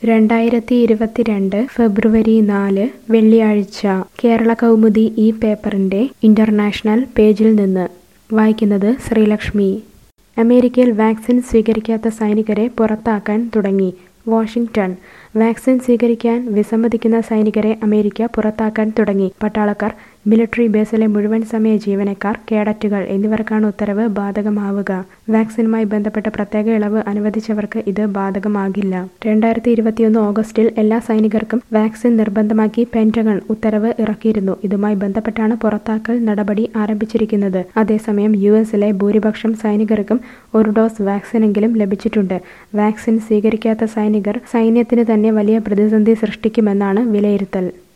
രണ്ടായിരത്തി ഇരുപത്തിരണ്ട് ഫെബ്രുവരി നാല് വെള്ളിയാഴ്ച കേരള കൗമുദി ഈ പേപ്പറിന്റെ ഇന്റർനാഷണൽ പേജിൽ നിന്ന് വായിക്കുന്നത് ശ്രീലക്ഷ്മി അമേരിക്കയിൽ വാക്സിൻ സ്വീകരിക്കാത്ത സൈനികരെ പുറത്താക്കാൻ തുടങ്ങി വാഷിംഗ്ടൺ വാക്സിൻ സ്വീകരിക്കാൻ വിസമ്മതിക്കുന്ന സൈനികരെ അമേരിക്ക പുറത്താക്കാൻ തുടങ്ങി പട്ടാളക്കാർ മിലിറ്ററി ബേസിലെ മുഴുവൻ സമയ ജീവനക്കാർ കേഡറ്റുകൾ എന്നിവർക്കാണ് ഉത്തരവ് ബാധകമാവുക വാക്സിനുമായി ബന്ധപ്പെട്ട പ്രത്യേക ഇളവ് അനുവദിച്ചവർക്ക് ഇത് ബാധകമാകില്ല രണ്ടായിരത്തി ഇരുപത്തിയൊന്ന് ഓഗസ്റ്റിൽ എല്ലാ സൈനികർക്കും വാക്സിൻ നിർബന്ധമാക്കി പെന്റഗൺ ഉത്തരവ് ഇറക്കിയിരുന്നു ഇതുമായി ബന്ധപ്പെട്ടാണ് പുറത്താക്കൽ നടപടി ആരംഭിച്ചിരിക്കുന്നത് അതേസമയം യു എസിലെ ഭൂരിപക്ഷം സൈനികർക്കും ഒരു ഡോസ് വാക്സിനെങ്കിലും ലഭിച്ചിട്ടുണ്ട് വാക്സിൻ സ്വീകരിക്കാത്ത സൈനികർ സൈന്യത്തിന് തന്നെ വലിയ പ്രതിസന്ധി സൃഷ്ടിക്കുമെന്നാണ് വിലയിരുത്തൽ